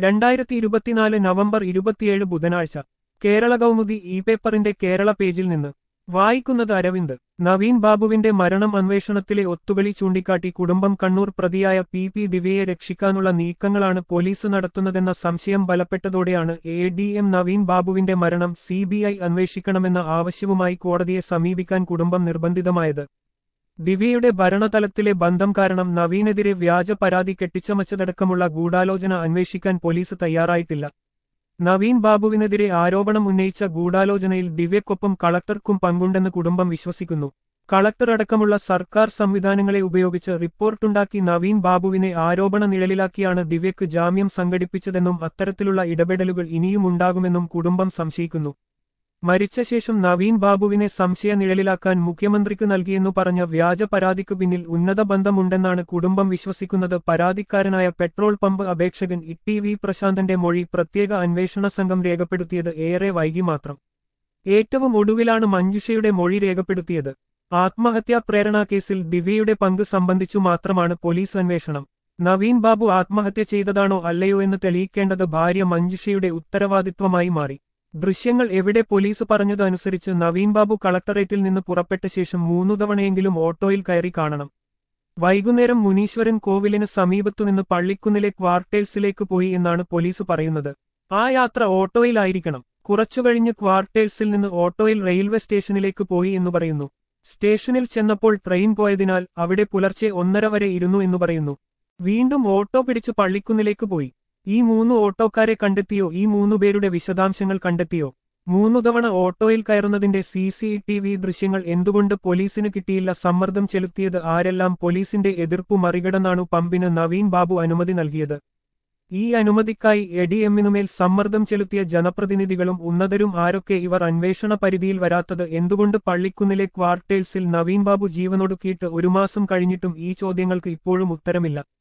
രണ്ടായിരത്തി ഇരുപത്തിനാല് നവംബർ ഇരുപത്തിയേഴ് ബുധനാഴ്ച കേരള കൗമുദി ഇ പേപ്പറിന്റെ കേരള പേജിൽ നിന്ന് വായിക്കുന്നത് അരവിന്ദ് നവീൻ ബാബുവിന്റെ മരണം അന്വേഷണത്തിലെ ഒത്തുകളി ചൂണ്ടിക്കാട്ടി കുടുംബം കണ്ണൂർ പ്രതിയായ പി പി ദിവ്യയെ രക്ഷിക്കാനുള്ള നീക്കങ്ങളാണ് പോലീസ് നടത്തുന്നതെന്ന സംശയം ബലപ്പെട്ടതോടെയാണ് എ ഡി എം നവീൻ ബാബുവിന്റെ മരണം സി ബി ഐ അന്വേഷിക്കണമെന്ന ആവശ്യവുമായി കോടതിയെ സമീപിക്കാൻ കുടുംബം നിർബന്ധിതമായത് ദിവ്യയുടെ ഭരണതലത്തിലെ ബന്ധം കാരണം നവീനെതിരെ വ്യാജ പരാതി കെട്ടിച്ചമച്ചതടക്കമുള്ള ഗൂഢാലോചന അന്വേഷിക്കാൻ പോലീസ് തയ്യാറായിട്ടില്ല നവീൻ ബാബുവിനെതിരെ ആരോപണം ഉന്നയിച്ച ഗൂഢാലോചനയിൽ ദിവ്യക്കൊപ്പം കളക്ടർക്കും പങ്കുണ്ടെന്ന് കുടുംബം വിശ്വസിക്കുന്നു കളക്ടർ അടക്കമുള്ള സർക്കാർ സംവിധാനങ്ങളെ ഉപയോഗിച്ച് റിപ്പോർട്ടുണ്ടാക്കി നവീൻ ബാബുവിനെ ആരോപണ നിഴലിലാക്കിയാണ് ദിവ്യക്ക് ജാമ്യം സംഘടിപ്പിച്ചതെന്നും അത്തരത്തിലുള്ള ഇടപെടലുകൾ ഇനിയും ഉണ്ടാകുമെന്നും കുടുംബം സംശയിക്കുന്നു മരിച്ച ശേഷം നവീൻ ബാബുവിനെ സംശയ നിഴലിലാക്കാൻ മുഖ്യമന്ത്രിക്ക് നൽകിയെന്നു പറഞ്ഞ വ്യാജ പരാതിക്കു പിന്നിൽ ഉന്നത ബന്ധമുണ്ടെന്നാണ് കുടുംബം വിശ്വസിക്കുന്നത് പരാതിക്കാരനായ പെട്രോൾ പമ്പ് അപേക്ഷകൻ ഇ വി പ്രശാന്തന്റെ മൊഴി പ്രത്യേക അന്വേഷണ സംഘം രേഖപ്പെടുത്തിയത് ഏറെ വൈകി മാത്രം ഏറ്റവും ഒടുവിലാണ് മഞ്ജുഷയുടെ മൊഴി രേഖപ്പെടുത്തിയത് ആത്മഹത്യാ പ്രേരണാ കേസിൽ ദിവ്യയുടെ പങ്ക് സംബന്ധിച്ചു മാത്രമാണ് പോലീസ് അന്വേഷണം നവീൻ ബാബു ആത്മഹത്യ ചെയ്തതാണോ അല്ലയോ എന്ന് തെളിയിക്കേണ്ടത് ഭാര്യ മഞ്ജുഷയുടെ ഉത്തരവാദിത്വമായി മാറി ദൃശ്യങ്ങൾ എവിടെ പോലീസ് പറഞ്ഞതനുസരിച്ച് നവീൻ ബാബു കളക്ടറേറ്റിൽ നിന്ന് പുറപ്പെട്ട ശേഷം മൂന്നു തവണയെങ്കിലും ഓട്ടോയിൽ കയറി കാണണം വൈകുന്നേരം മുനീശ്വരൻ കോവിലിന് സമീപത്തുനിന്ന് പള്ളിക്കുന്നിലെ ക്വാർട്ടേഴ്സിലേക്ക് പോയി എന്നാണ് പോലീസ് പറയുന്നത് ആ യാത്ര ഓട്ടോയിലായിരിക്കണം കുറച്ചുകഴിഞ്ഞ് ക്വാർട്ടേഴ്സിൽ നിന്ന് ഓട്ടോയിൽ റെയിൽവേ സ്റ്റേഷനിലേക്ക് പോയി എന്ന് പറയുന്നു സ്റ്റേഷനിൽ ചെന്നപ്പോൾ ട്രെയിൻ പോയതിനാൽ അവിടെ പുലർച്ചെ ഒന്നര വരെ ഇരുന്നു എന്ന് പറയുന്നു വീണ്ടും ഓട്ടോ പിടിച്ച് പള്ളിക്കുന്നിലേക്ക് പോയി ഈ മൂന്ന് ഓട്ടോക്കാരെ കണ്ടെത്തിയോ ഈ മൂന്നു പേരുടെ വിശദാംശങ്ങൾ കണ്ടെത്തിയോ മൂന്നു തവണ ഓട്ടോയിൽ കയറുന്നതിന്റെ സി സി ടി വി ദൃശ്യങ്ങൾ എന്തുകൊണ്ട് പോലീസിന് കിട്ടിയില്ല സമ്മർദ്ദം ചെലുത്തിയത് ആരെല്ലാം പോലീസിന്റെ എതിർപ്പു മറികടന്നാണു പമ്പിന് നവീൻ ബാബു അനുമതി നൽകിയത് ഈ അനുമതിക്കായി എഡിഎമ്മിനുമേൽ സമ്മർദ്ദം ചെലുത്തിയ ജനപ്രതിനിധികളും ഉന്നതരും ആരൊക്കെ ഇവർ അന്വേഷണ പരിധിയിൽ വരാത്തത് എന്തുകൊണ്ട് പള്ളിക്കുന്നിലെ ക്വാർട്ടേഴ്സിൽ നവീൻ ബാബു ജീവനൊടുക്കിയിട്ട് ഒരു മാസം കഴിഞ്ഞിട്ടും ഈ ചോദ്യങ്ങൾക്ക് ഇപ്പോഴും ഉത്തരമില്ല